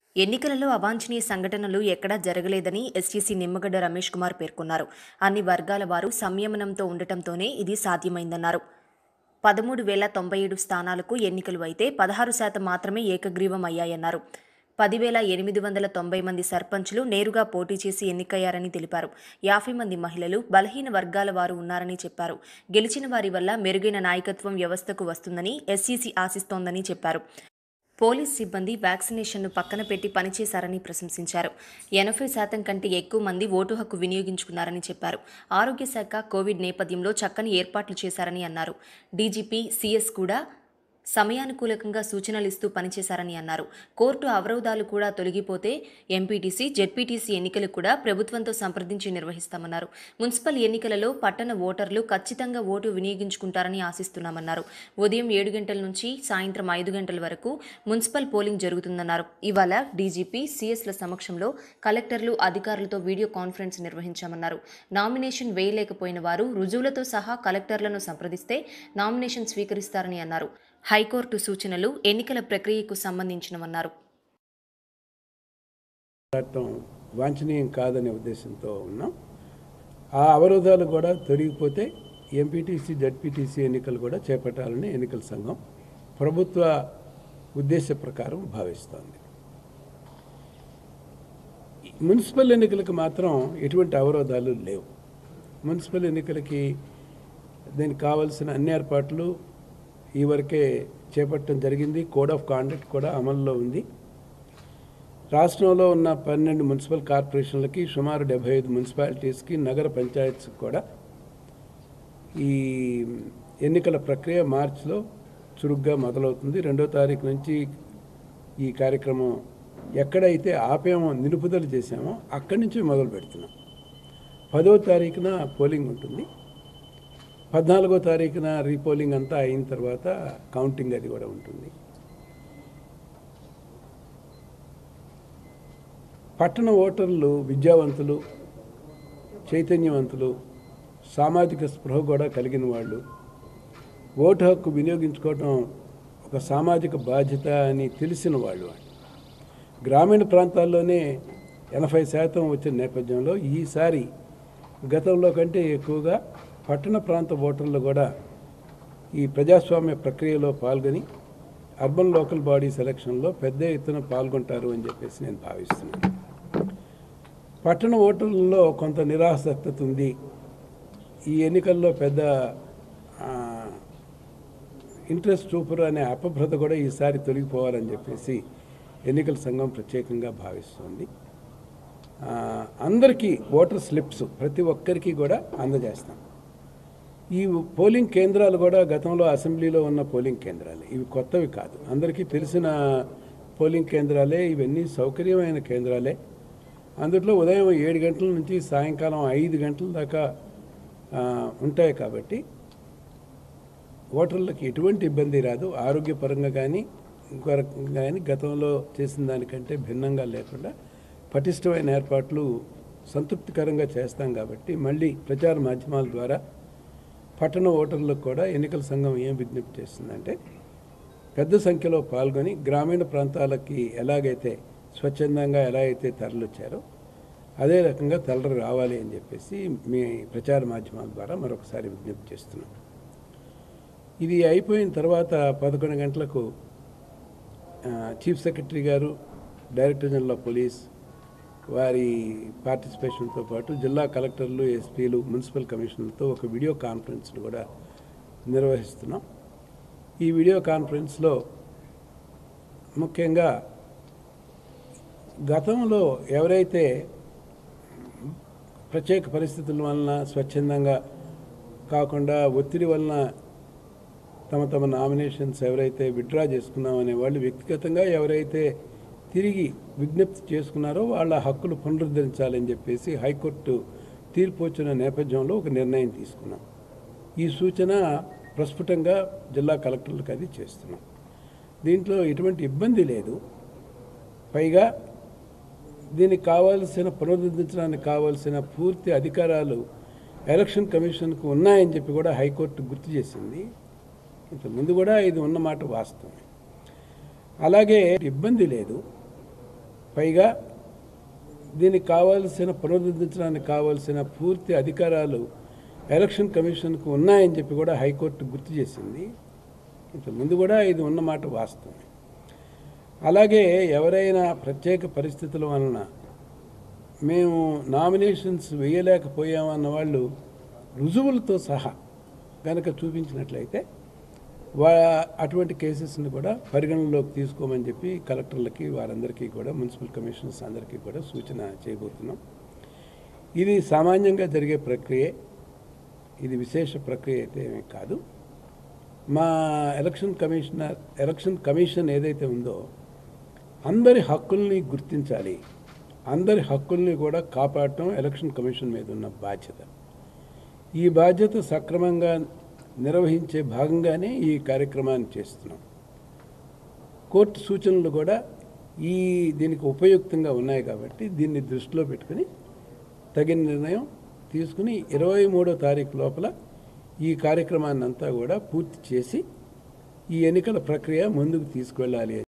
ఎన్నికలలో అవాంఛనీయ సంఘటనలు ఎక్కడా జరగలేదని ఎస్టీసీ నిమ్మగడ్డ రమేష్ కుమార్ పేర్కొన్నారు అన్ని వర్గాల వారు సంయమనంతో ఉండటంతోనే ఇది సాధ్యమైందన్నారు పదమూడు వేల తొంభై ఏడు స్థానాలకు ఎన్నికలు అయితే పదహారు శాతం మాత్రమే ఏకగ్రీవం అయ్యాయన్నారు పదివేల ఎనిమిది వందల తొంభై మంది సర్పంచ్లు నేరుగా పోటీ చేసి ఎన్నికయ్యారని తెలిపారు యాభై మంది మహిళలు బలహీన వర్గాల వారు ఉన్నారని చెప్పారు గెలిచిన వారి వల్ల మెరుగైన నాయకత్వం వ్యవస్థకు వస్తుందని ఎస్సీసీ ఆశిస్తోందని చెప్పారు పోలీస్ సిబ్బంది వ్యాక్సినేషన్ను పక్కన పెట్టి పనిచేశారని ప్రశంసించారు ఎనభై శాతం కంటే ఎక్కువ మంది ఓటు హక్కు వినియోగించుకున్నారని చెప్పారు ఆరోగ్య శాఖ కోవిడ్ నేపథ్యంలో చక్కని ఏర్పాట్లు చేశారని అన్నారు డీజీపీ సీఎస్ కూడా సమయానుకూలకంగా సూచనలు ఇస్తూ పనిచేశారని అన్నారు కోర్టు అవరోధాలు కూడా తొలగిపోతే ఎంపీటీసీ జెడ్పీటీసీ ఎన్నికలు కూడా ప్రభుత్వంతో సంప్రదించి నిర్వహిస్తామన్నారు మున్సిపల్ ఎన్నికలలో పట్టణ ఓటర్లు ఖచ్చితంగా ఓటు వినియోగించుకుంటారని ఆశిస్తున్నామన్నారు ఉదయం ఏడు గంటల నుంచి సాయంత్రం ఐదు గంటల వరకు మున్సిపల్ పోలింగ్ జరుగుతుందన్నారు ఇవాళ డీజీపీ సీఎస్ల సమక్షంలో కలెక్టర్లు అధికారులతో వీడియో కాన్ఫరెన్స్ నిర్వహించామన్నారు నామినేషన్ వేయలేకపోయిన వారు రుజువులతో సహా కలెక్టర్లను సంప్రదిస్తే నామినేషన్ స్వీకరిస్తారని అన్నారు హైకోర్టు సూచనలు ఎన్నికల ప్రక్రియకు సంబంధించినవన్నారు చట్టం వాంఛనీయం కాదనే ఉద్దేశంతో ఉన్నాం ఆ అవరోధాలు కూడా తొలగిపోతే ఎంపీటీసీ జడ్పీటీసీ ఎన్నికలు కూడా చేపట్టాలని ఎన్నికల సంఘం ప్రభుత్వ ఉద్దేశ ప్రకారం భావిస్తోంది మున్సిపల్ ఎన్నికలకు మాత్రం ఎటువంటి అవరోధాలు లేవు మున్సిపల్ ఎన్నికలకి దీనికి కావాల్సిన అన్ని ఏర్పాట్లు ఈ వరకే చేపట్టడం జరిగింది కోడ్ ఆఫ్ కాండక్ట్ కూడా అమల్లో ఉంది రాష్ట్రంలో ఉన్న పన్నెండు మున్సిపల్ కార్పొరేషన్లకి సుమారు డెబ్బై ఐదు మున్సిపాలిటీస్కి నగర పంచాయత్స్కి కూడా ఈ ఎన్నికల ప్రక్రియ మార్చిలో చురుగ్గా మొదలవుతుంది రెండో తారీఖు నుంచి ఈ కార్యక్రమం ఎక్కడైతే ఆపేమో నిలుపుదల చేసామో అక్కడి నుంచి మొదలు పెడుతున్నాం పదో తారీఖున పోలింగ్ ఉంటుంది పద్నాలుగో తారీఖున రీపోలింగ్ అంతా అయిన తర్వాత కౌంటింగ్ అది కూడా ఉంటుంది పట్టణ ఓటర్లు విద్యావంతులు చైతన్యవంతులు సామాజిక స్పృహ కూడా కలిగిన వాళ్ళు ఓటు హక్కు వినియోగించుకోవడం ఒక సామాజిక బాధ్యత అని తెలిసిన వాళ్ళు వాళ్ళు గ్రామీణ ప్రాంతాల్లోనే ఎనభై శాతం వచ్చిన నేపథ్యంలో ఈసారి గతంలో కంటే ఎక్కువగా పట్టణ ప్రాంత ఓటర్లు కూడా ఈ ప్రజాస్వామ్య ప్రక్రియలో పాల్గొని అర్బన్ లోకల్ బాడీ సెలక్షన్లో పెద్ద ఎత్తున పాల్గొంటారు అని చెప్పేసి నేను భావిస్తున్నాను పట్టణ ఓటర్లలో కొంత నిరాసక్తత ఉంది ఈ ఎన్నికల్లో పెద్ద ఆ, ఇంట్రెస్ట్ చూపరు అనే అపభ్రత కూడా ఈసారి తొలగిపోవాలని చెప్పేసి ఎన్నికల సంఘం ప్రత్యేకంగా భావిస్తుంది ఆ, అందరికీ ఓటర్ స్లిప్స్ ప్రతి ఒక్కరికి కూడా అందజేస్తాం ఈ పోలింగ్ కేంద్రాలు కూడా గతంలో అసెంబ్లీలో ఉన్న పోలింగ్ కేంద్రాలే ఇవి కొత్తవి కాదు అందరికీ తెలిసిన పోలింగ్ కేంద్రాలే ఇవన్నీ సౌకర్యమైన కేంద్రాలే అందులో ఉదయం ఏడు గంటల నుంచి సాయంకాలం ఐదు గంటల దాకా ఆ, ఉంటాయి కాబట్టి ఓటర్లకు ఎటువంటి ఇబ్బంది రాదు ఆరోగ్యపరంగా కానీ ఇంకో రకంగా కానీ గతంలో చేసిన దానికంటే భిన్నంగా లేకుండా పటిష్టమైన ఏర్పాట్లు సంతృప్తికరంగా చేస్తాం కాబట్టి మళ్ళీ ప్రచార మాధ్యమాల ద్వారా పట్టణ ఓటర్లకు కూడా ఎన్నికల సంఘం ఏం విజ్ఞప్తి చేస్తుందంటే పెద్ద సంఖ్యలో పాల్గొని గ్రామీణ ప్రాంతాలకి ఎలాగైతే స్వచ్ఛందంగా ఎలా అయితే తరలిచ్చారో అదే రకంగా తరలి రావాలి అని చెప్పేసి మీ ప్రచార మాధ్యమాల ద్వారా మరొకసారి విజ్ఞప్తి చేస్తున్నాం ఇది అయిపోయిన తర్వాత పదకొండు గంటలకు ఆ, చీఫ్ సెక్రటరీ గారు డైరెక్టర్ జనరల్ ఆఫ్ పోలీస్ వారి పార్టిసిపేషన్తో పాటు జిల్లా కలెక్టర్లు ఎస్పీలు మున్సిపల్ కమిషనర్తో ఒక వీడియో కాన్ఫరెన్స్ను కూడా నిర్వహిస్తున్నాం ఈ వీడియో కాన్ఫరెన్స్లో ముఖ్యంగా గతంలో ఎవరైతే ప్రత్యేక పరిస్థితుల వలన స్వచ్ఛందంగా కాకుండా ఒత్తిడి వలన తమ తమ నామినేషన్స్ ఎవరైతే విత్డ్రా చేసుకున్నామనే వాళ్ళు వ్యక్తిగతంగా ఎవరైతే తిరిగి విజ్ఞప్తి చేసుకున్నారో వాళ్ళ హక్కులు పునరుద్ధరించాలని చెప్పేసి హైకోర్టు తీర్పు వచ్చిన నేపథ్యంలో ఒక నిర్ణయం తీసుకున్నాం ఈ సూచన ప్రస్ఫుటంగా జిల్లా కలెక్టర్లకు అది చేస్తున్నాం దీంట్లో ఎటువంటి ఇబ్బంది లేదు పైగా దీనికి కావాల్సిన పునరుద్ధరించడానికి కావాల్సిన పూర్తి అధికారాలు ఎలక్షన్ కమిషన్కు ఉన్నాయని చెప్పి కూడా హైకోర్టు గుర్తు చేసింది ఇంతకుముందు కూడా ఇది ఉన్నమాట వాస్తవం అలాగే ఇబ్బంది లేదు పైగా దీనికి కావాల్సిన పునరుద్ధరించడానికి కావాల్సిన పూర్తి అధికారాలు ఎలక్షన్ కమిషన్కు ఉన్నాయని చెప్పి కూడా హైకోర్టు గుర్తు చేసింది ఇంతకుముందు కూడా ఇది ఉన్నమాట వాస్తవం అలాగే ఎవరైనా ప్రత్యేక పరిస్థితుల వలన మేము నామినేషన్స్ వేయలేకపోయామన్న వాళ్ళు రుజువులతో సహా కనుక చూపించినట్లయితే వా అటువంటి కేసెస్ని కూడా పరిగణనలోకి తీసుకోమని చెప్పి కలెక్టర్లకి వారందరికీ కూడా మున్సిపల్ కమిషనర్స్ అందరికీ కూడా సూచన చేయబోతున్నాం ఇది సామాన్యంగా జరిగే ప్రక్రియే ఇది విశేష ప్రక్రియ అయితే ఏమీ కాదు మా ఎలక్షన్ కమిషనర్ ఎలక్షన్ కమిషన్ ఏదైతే ఉందో అందరి హక్కుల్ని గుర్తించాలి అందరి హక్కుల్ని కూడా కాపాడటం ఎలక్షన్ కమిషన్ మీద ఉన్న బాధ్యత ఈ బాధ్యత సక్రమంగా నిర్వహించే భాగంగానే ఈ కార్యక్రమాన్ని చేస్తున్నాం కోర్టు సూచనలు కూడా ఈ దీనికి ఉపయుక్తంగా ఉన్నాయి కాబట్టి దీన్ని దృష్టిలో పెట్టుకుని తగిన నిర్ణయం తీసుకుని ఇరవై మూడో తారీఖు లోపల ఈ కార్యక్రమాన్ని అంతా కూడా పూర్తి చేసి ఈ ఎన్నికల ప్రక్రియ ముందుకు తీసుకువెళ్ళాలి